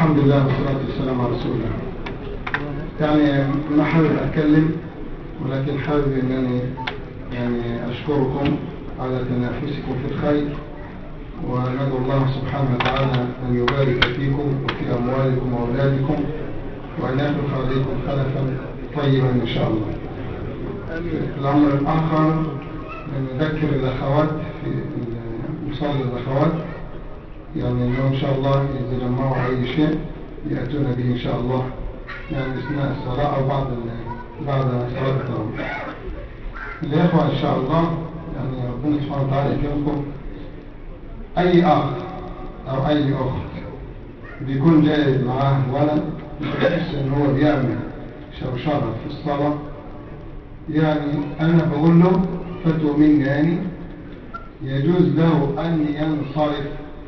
الحمد لله والصلاة والسلام على رسول الله يعني ما حابب أتكلم ولكن حابب أنني يعني أشكركم على تنافسكم في الخير وندعو الله سبحانه وتعالى أن يبارك فيكم وفي أموالكم وأولادكم وأن يخلق عليكم خلفا طيبا إن شاء الله الأمر الآخر نذكر الأخوات في مصلي الأخوات يعني أنه إن شاء الله إذا جمعوا أي شيء يأتون به إن شاء الله يعني أثناء الصلاة أو بعد بعد صلاة التراويح الإخوة إن شاء الله يعني ربنا سبحانه وتعالى يكرمكم أي أخ أو أي أخت بيكون جاي معاه ولد يحس إن هو بيعمل شوشرة في الصلاة يعني أنا بقول له فتوى مني يعني يجوز له أن ينصرف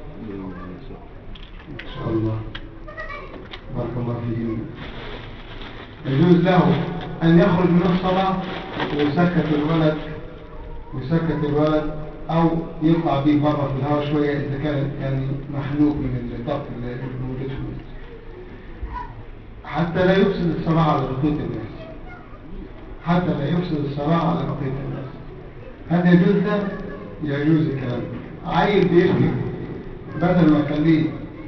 إن شاء الله بارك الله فيهم يجوز له أن يخرج من الصلاة ويسكت الولد ويسكت الولد أو يطلع به بره في الهواء شوية إذا كان يعني مخنوق من الضغط اللي موجود في المسجد حتى لا يفسد الصلاة على بقية الناس حتى لا يفسد الصلاة على بقية الناس هذا يجوز ده يجوز الكلام عيل بيبكي بدل ما خليه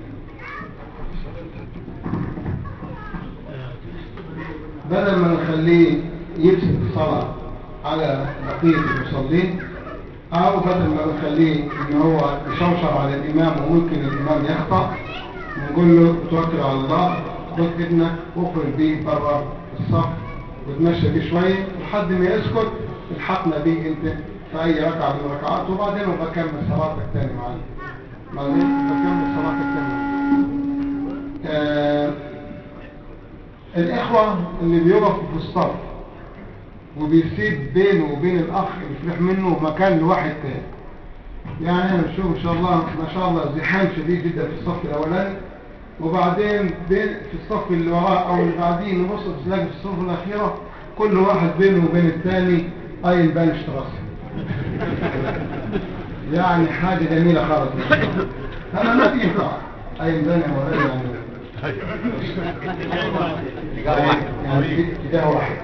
بدل ما نخليه يفسد الصلاة على بقية المصلين أو بدل ما نخليه إن هو يشوشر على الإمام وممكن الإمام يخطأ نقول له توكل على الله خد ابنك واخرج بيه بره الصف وتمشى بيه شوية لحد ما يسكت الحقنا بيه انت في اي ركعة من الركعات وبعدين بكمل صلاتك تاني معانا بعدين بكمل صلاتك تاني آه الاخوة اللي بيقفوا في الصف وبيسيب بينه وبين الاخ اللي يفرح منه مكان لواحد تاني يعني انا بشوف ان شاء الله ما شاء الله زحام شديد جدا في الصف الاولاني وبعدين بين في الصف اللي وراه او اللي بعدين نبص تلاقي في الصف الاخيره كل واحد بينه وبين الثاني اي بانش راسه يعني حاجه جميله خالص انا ما ينفع اي بان ولا يعني يعني اتجاه واحد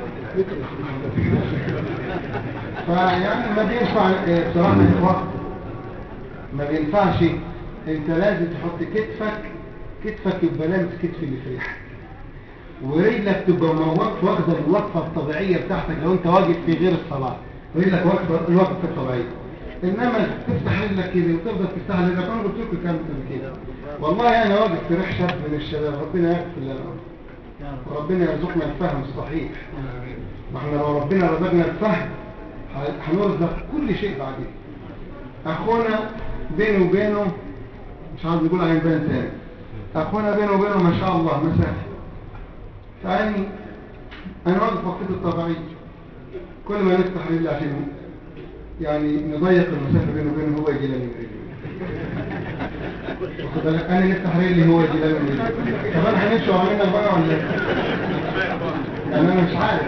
فيعني ما بينفع بصراحه الوقت ما بينفعش انت لازم تحط كتفك كتفك يبقى لامس كتف اللي في ريحك ورجلك تبقى موقف واخده الوقفه الطبيعيه بتاعتك لو انت واقف في غير الصلاه رجلك واقفه الوقفه الطبيعيه انما تفتح رجلك كده وتفضل تفتح رجلك انا قلت لكم كام كده والله انا واقف في ريح شاب من الشباب ربنا يغفر لنا وربنا يرزقنا الفهم الصحيح ما احنا لو ربنا رزقنا الفهم هنرزق كل شيء بعدين اخونا بينه وبينه مش عايز نقول عين بان تاني اخونا بينه وبينه ما شاء الله مسافه فاني انا واقف وقت الطبيعي كل ما نفتح رجل عشان يعني نضيق المسافه بينه وبينه هو يجي لنا من رجله واخد بالك انا نفتح رجلي هو يجي لنا من رجله طب انا هنمشي وعملنا بقى ولا يعني انا مش عارف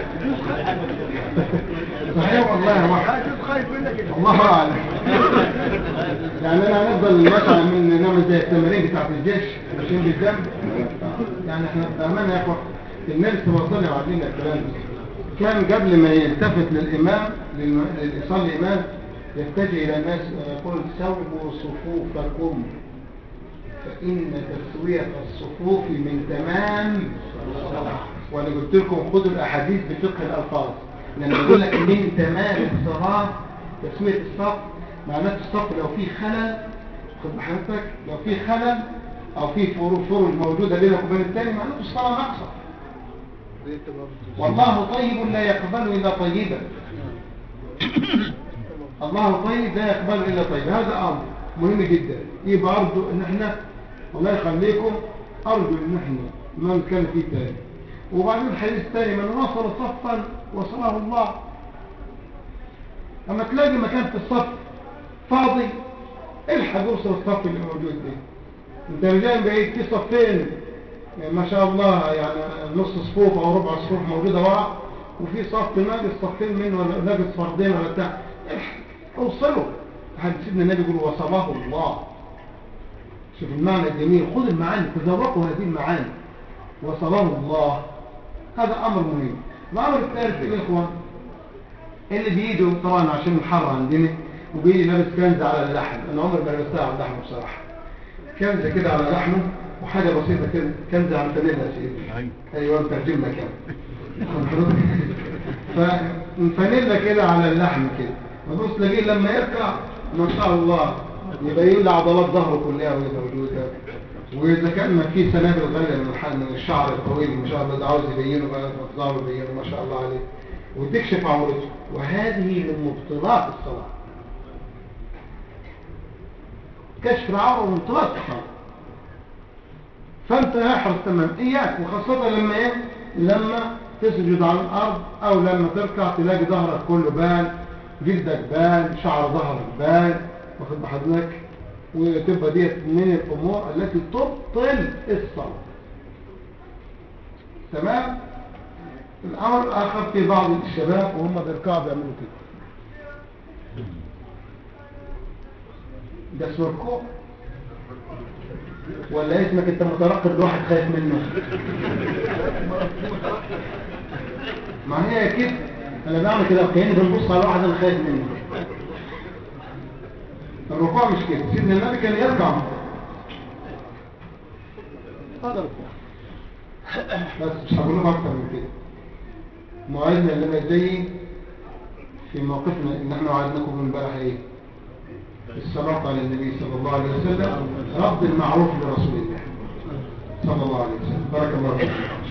صحيح والله واحد الله اعلم يعني انا هنفضل مثلا من نعمل زي التمارين بتاعت الجيش ماشيين بالدم يعني احنا بامانه يا اخوه النبي صلى الله عليه وسلم علمنا الكلام ده كان قبل ما يلتفت للامام ليصلي الامام يتجه الى الناس ويقول سووا صفوفكم فان تسويه الصفوف من تمام الصلاه وانا قلت لكم خدوا الاحاديث بفقه الالفاظ لما بقول لك من تمام الصلاه تسويه الصف معناته الصف لو فيه خلل خد بحضرتك لو فيه خلل او فيه فروج موجوده بينك وبين الثاني معناته الصلاه ناقصه والله طيب لا يقبل الا طيبا الله طيب لا يقبل الا طيب هذا امر مهم جدا يبقى ارجو ان احنا الله يخليكم ارجو ان احنا ما نتكلم فيه تاني وبعدين الحديث الثاني من وصل صفا وصله الله اما تلاقي مكان في الصف فاضي الحق وصل الصف اللي موجود ده انت رجال بعيد في صفين ما شاء الله يعني نص صفوف او ربع صفوف موجوده ورا وفي صف ناقص صفين منه ولا ناقص فردين ولا بتاع اوصلوا حد سيدنا النبي يقول وصله الله شوف المعنى الجميل خذ المعاني تذوقوا هذه المعاني وصلاه الله هذا أمر مهم الأمر الثالث يا إخوان اللي بيده طبعا عشان الحر عندنا وبيجي لابس كنز على اللحم أنا عمري ما لبستها على اللحم بصراحة كنزة كده على لحمه وحاجة بسيطة كده كنزة على الفانيلا سيدي أيوة ترجمنا كده فالفانيلا كده على اللحم كده وبص تلاقيه لما يركع ما شاء الله يبين لي عضلات ظهره كلها وهي موجوده واذا كان ما في سنابل غاليه من الحال من الشعر الطويل ما شاء الله ده عاوز يبينه بقى ظهره يبينه ما شاء الله عليه وتكشف عورته وهذه من مبطلات الصلاه كشف العوره من مبطلات الصلاه فانت احرص تمام اياك وخاصه لما ايه لما تسجد على الارض او لما تركع تلاقي ظهرك كله بان جلدك بان شعر ظهرك بان واخد بحضرتك وتبقى ديت من الامور التي تبطل الصلاه تمام الامر الاخر في بعض الشباب وهم بيركعوا بيعملوا كده ده اسمه ركوع ولا اسمك انت مترقب لواحد خايف منه ما هي كده انا بعمل كده كاني بنبص على واحد انا خايف منه الركوع مش كده سيدنا النبي كان يركع هذا ركوع بس مش هقول لكم اكتر من كده موعدنا اللي جاي في موقفنا ان احنا وعدناكم من امبارح ايه الصلاة على النبي صلى الله عليه وسلم رد المعروف لرسول الله صلى الله عليه وسلم بارك الله فيكم